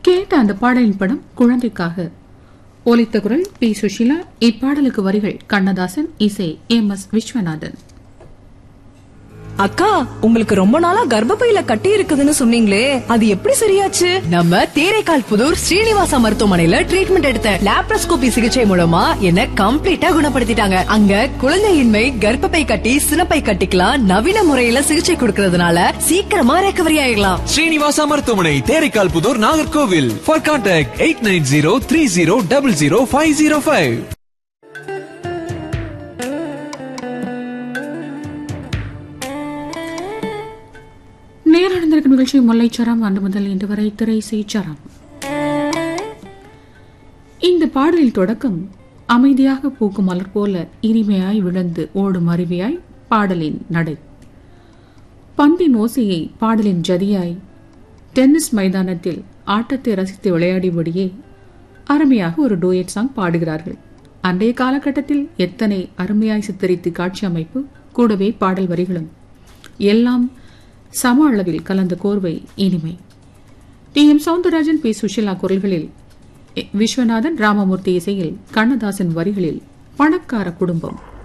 கேட்ட அந்த பாடலின் படம் குழந்தைக்காக ஒலித்த குரல் பி சுஷீலா இப்பாடலுக்கு வரிகள் கண்ணதாசன் இசை எம் எஸ் விஸ்வநாதன் அக்கா உங்களுக்கு ரொம்ப நாளா கர்ப்பப்பையில கட்டி இருக்குதுன்னு சொன்னீங்களே அது எப்படி சரியாச்சு நம்ம தேரைக்கால் புதூர் ஸ்ரீனிவாசா மருத்துவமனையில ட்ரீட்மெண்ட் எடுத்த லாப்ரோஸ்கோபி சிகிச்சை மூலமா என்ன கம்ப்ளீட்டா குணப்படுத்திட்டாங்க அங்க குழந்தையின்மை கர்ப்பப்பை கட்டி சினப்பை கட்டிக்கலாம் நவீன முறையில சிகிச்சை கொடுக்கறதுனால சீக்கிரமா ரெக்கவரி ஆயிடலாம் ஸ்ரீனிவாசா மருத்துவமனை Theraikkal Puthur Nagercoil for contact eight nine zero three zero double zero five zero five நேரடிந்திருக்கும் நிகழ்ச்சி முல்லைச்சரம் அன்று முதல் இன்று வரை திரை செய்ச்சரம் இந்த பாடலில் தொடக்கம் அமைதியாக பூக்கும் மலர் போல இனிமையாய் விழுந்து ஓடும் அருவியாய் பாடலின் நடை பந்தின் ஓசையை பாடலின் ஜதியாய் டென்னிஸ் மைதானத்தில் ஆட்டத்தை ரசித்து விளையாடியபடியே அருமையாக ஒரு டூயட் சாங் பாடுகிறார்கள் அன்றைய காலகட்டத்தில் எத்தனை அருமையாய் சித்தரித்து காட்சி அமைப்பு கூடவே பாடல் வரிகளும் எல்லாம் சம அளவில் கலந்த கோர்வை இனிமை T M Soundararajan P Susheela குரல்களில் விஸ்வநாதன் ராமமூர்த்தி இசையில் கண்ணதாசன் வரிகளில் பணக்கார குடும்பம்